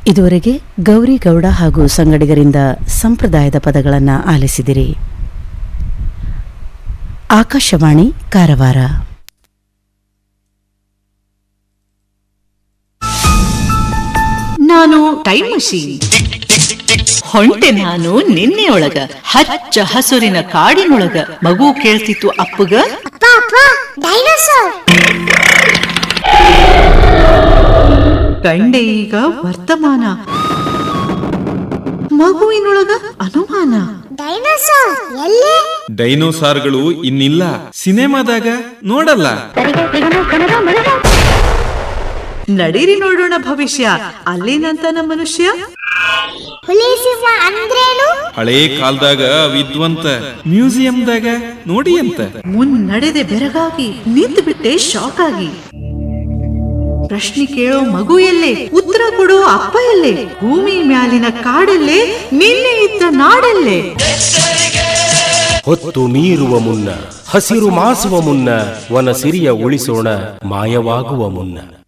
ಇದುವರೆಗೆ ಗೌರಿ ಗೌಡ ಹಾಗೂ ಸಂಗಡಿಗರಿಂದ ಸಂಪ್ರದಾಯದ ಪದಗಳನ್ನು ಆಲಿಸಿದಿರಿ ಆಕಾಶವಾಣಿ ಕಾರವಾರ ನಾನು ಟೈಮ್ ಮಷೀನ್ ಹೊಂಟೆ ನಾನು ನಿನ್ನೆಯೊಳಗ ಹಚ್ಚ ಹಸುರಿನ ಕಾಡಿನೊಳಗ ಮಗು ಕೇಳ್ತಿತ್ತು ಅಪ್ಪಗ ಕಂಡೆ ಈಗ ವರ್ತಮಾನ ಮಗುವಿನೊಳಗ ಅನುಮಾನ ಡೈನೋಸಾರ್ ಎಲ್ಲೇ ಡೈನೋಸಾರ್ಗಳು ಇನ್ನಿಲ್ಲ ಸಿನಿಮಾದಾಗ ನೋಡಲ್ಲ ನಡೀರಿ ನೋಡೋಣ ಭವಿಷ್ಯ ಅಲ್ಲೇನಂತ ನಮ್ಮ ಮನುಷ್ಯ ಹುಲಿ ಸಿಂಹ ಅಂದ್ರೇನು ಹಳೇ ಕಾಲದಾಗ ವಿದ್ವಂತ ಮ್ಯೂಸಿಯಂದಾಗ ನೋಡಿ ಅಂತ ಮುನ್ನಡೆದೆ ಬೆರಗಾಗಿ ನಿಂತು ಬಿಟ್ಟೆ ಶಾಕ್ ಆಗಿ ಪ್ರಶ್ನೆ ಕೇಳೋ ಮಗು ಎಲ್ಲೇ ಉತ್ತರ ಕೊಡೋ ಅಪ್ಪ ಎಲ್ಲೇ ಭೂಮಿ ಮ್ಯಾಲಿನ ಕಾಡಲ್ಲೇ ನಿನ್ನೆ ಇದ್ದ ನಾಡಲ್ಲೇ ಹೊತ್ತು ಮೀರುವ ಮುನ್ನ ಹಸಿರು ಮಾಸುವ ಮುನ್ನ ವನ ಸಿರಿಯ ಉಳಿಸೋಣ ಮಾಯವಾಗುವ ಮುನ್ನ